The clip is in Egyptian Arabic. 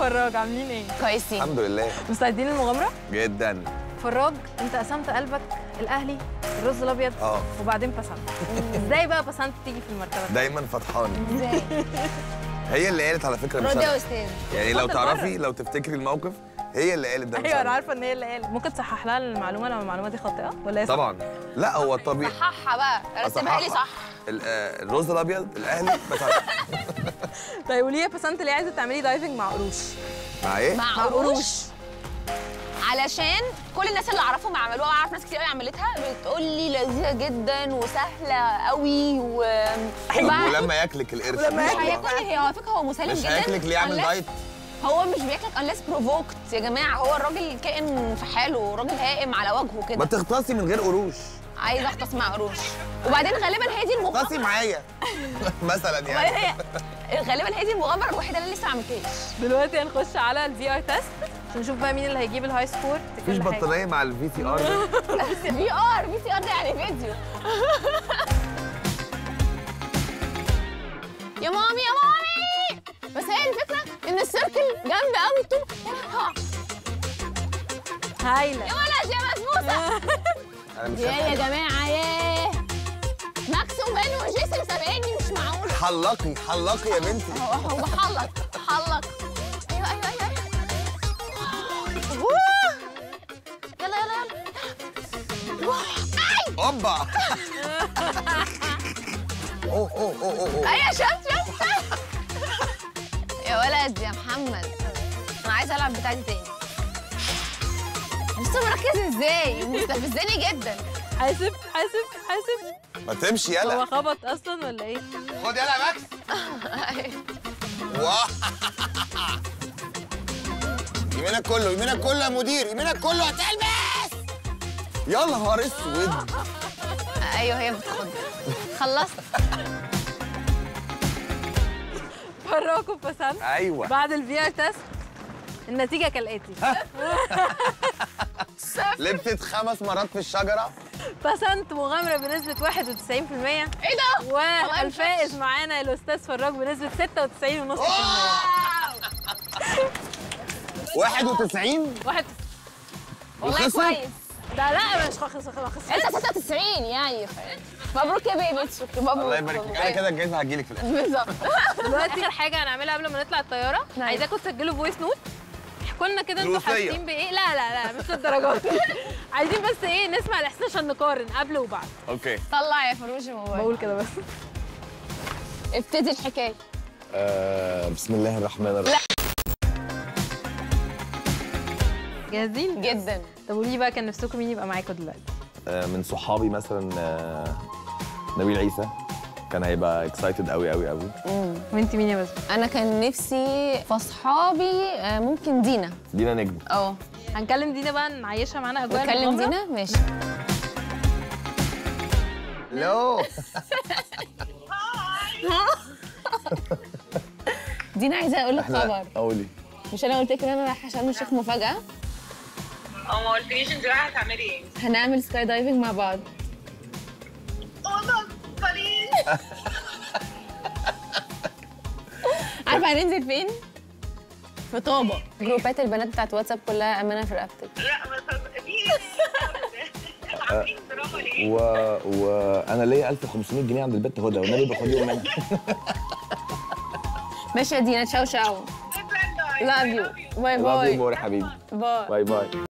وفراج عاملين ايه؟ كويسين الحمد لله مستعدين للمغامرة؟ جدا فراج انت قسمت قلبك الاهلي الرز الابيض اه وبعدين بسنت ازاي بقى بسنت تيجي في المرتبة؟ دايما فرحان ازاي هي اللي قالت على فكره مش رد يا أنا. استاذ يعني لو اتفضل تعرفي بره. لو تفتكري الموقف هي اللي قالت ده مش ايوه انا أنا. عارفه ان هي اللي قالت ممكن تصحح لها المعلومه لو المعلومه دي خاطئه ولا هي صح؟ طبعا لا هو الطبيعي صححها بقى رسمها لي صح ال- آه، الرز الابيض الاهلي بس طيب قولي يا بسنت ليه عايزه تعملي دايفنج مع قروش؟ مع ايه؟ مع قروش علشان كل الناس اللي اعرفهم عملوها واعرف ناس كتير قوي عملتها بتقول لي لذيذه جدا وسهله قوي و وبعد- ولما ياكلك القرش ولما مش ياكل- هياكل هي على فكره هو مسالم مش جدا هياكلك ليه يعمل unless- دايت هو مش بياكلك unless provoked يا جماعه هو الراجل كائن في حاله راجل هائم على وجهه ما كده تغطسي من غير قروش عايز اغطس مع قروش وبعدين غالبا هي دي المغامره اغطسي معايا مثلا وبعدين يعني هي غالبا هي دي المغامره الوحيده اللي لسه ما عملتهاش دلوقتي هنخش على الفي ار تيست عشان نشوف بقى مين اللي هيجيب الهاي سكور في مفيش كل حاجه بطانيه مع الفي سي ار ده في ار في سي ار ده يعني فيديو يا مامي يا مامي بس هي الفكره ان السيركل جامده قوي الطوب هايله يا ولد يا بسبوسه انا مش يا يا جماعه ياه ماكس وبين وجيسون سابقني مش معقول حلقي حلقي يا بنتي هو هو حلق حلق ايوه ايوه ايوه ايوه ووه. يلا يلا يلا ووه. اي اوبا اوه اوه اوه اوه أوه. اي يا شمس شمس يا ولد يا محمد انا عايزه العب بتاعتي تاني لسه مركز ازاي مستفزني جدا حاسب حاسب حاسب ما تمشي هو يلا خبط اصلا ولا ايه؟ خد يلا يا ماكس واه. يمينك كله يمينك كله يا مدير يمينك كله هتلبس يا نهار اسود ايوه هي بتخض خلصت فراج وبسنت ايوه بعد الفي ار تيست النتيجه كالاتي لبست خمس مرات في الشجره بسنت مغامره بنسبه 91% ايه ده؟ والفائز معانا الاستاذ فراج بنسبه 96.5% 91 واحد والله وخسر؟ كويس ده لا مش خسر خسر انت 96 يعني مبروك يا بيبي اتس اوكي مبروك الله يبارك فيك انا كده الجايزه هتجيلك في الاخر بالظبط دلوقتي اخر حاجه هنعملها قبل ما نطلع الطياره نعم. عايزاكم تسجلوا فويس نوت احكوا لنا كده انتوا روسية. حاسين بايه لا لا لا مش للدرجات دي. عايزين بس ايه نسمع الاحساس عشان نقارن قبل وبعد اوكي طلع يا فروج الموبايل بقول كده بس ابتدي الحكايه آه بسم الله الرحمن الرحيم جاهزين جدا طب قولي بقى كان نفسكم مين يبقى معاكم دلوقتي آه من صحابي مثلا آه نبيل عيسى كان هيبقى اكسايتد قوي قوي قوي وانت مين يا بس انا كان نفسي في اصحابي آه، ممكن دينا دينا نجم اه هنكلم دينا بقى نعيشها معانا اجواء نتكلم المغامرة. دينا ماشي لو دينا عايزه اقول لك خبر قولي مش انا قلت لك ان انا رايحه شرم الشيخ مفاجاه اه ما قلتليش انت رايحه تعملي ايه؟ هنعمل سكاي دايفنج مع بعض والله قليل عارفه هننزل فين في طابه جروبات البنات بتاعت واتساب كلها امانه في رقبتك لا ما تصدق- في ايه؟ عاملين دراما ليه؟ و... وانا ليا 1500 جنيه عند البت هدى والنبي باخدهم منها ماشي يا دينا تشاو تشاو لاف يو باي لاف يو باي مور يا حبيبي باي باي باي